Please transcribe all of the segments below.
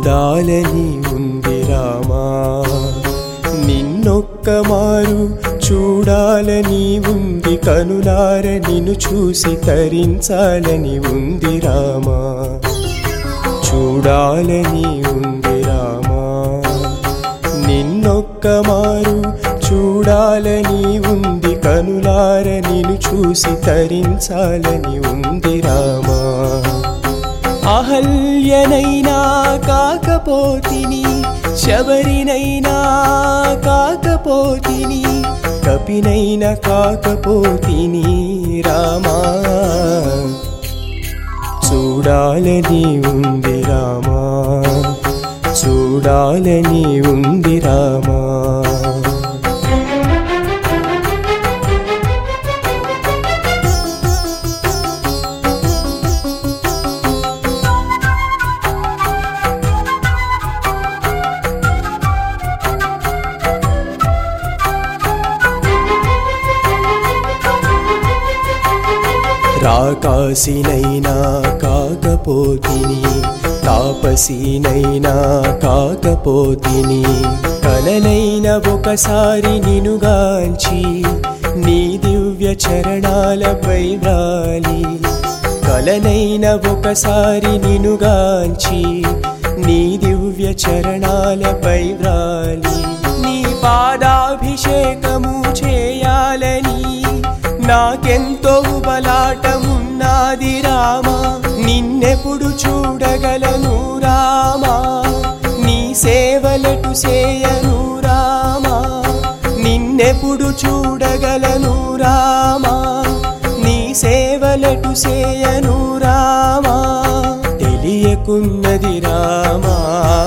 చూడాలని ఉంది రామా నిన్నొక్క మారు చూడాలని ఉంది కనులార నిన్ను చూసి తరించాలని ఉంది రామా చూడాలని ఉంది రామా నిన్నొక్క మారు చూడాలని ఉంది కనులార నిన్ను చూసి తరించాలని ఉంది రామా అహల్యనైనా కాకపోతిని శబరినైనా కాకపోతిని కపినైన కాకపోతిని రామా చూడాలని ఉంది రామా చూడాలని ఉంది రామా రాకాసినైనా కాకపోతిని తాపసినైనా కాకపోతిని కలనైన ఒకసారి నినుగాంచి నీ దివ్య చరణాలపై వ్రాలి కలనైన ఒకసారి నినుగాంచి నీ దివ్య చరణాలపై వ్రాలి నీ పాదాభిషేకము చేయాలని నాకెంతో బలాటమున్నది రామా నిన్నెప్పుడు చూడగలను రామా నీ సేవలటు చేయను రామా నిన్నెప్పుడు చూడగలను రామా నీ సేవలటు చేయను రామా తెలియకున్నది రామా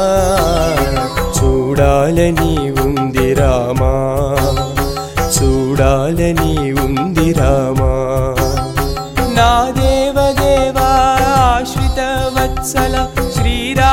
చూడాలని ఉంది రామా చూడాలని ఉంది రామా నా దేవదేవా ఆశ్రిత వత్సల శ్రీరా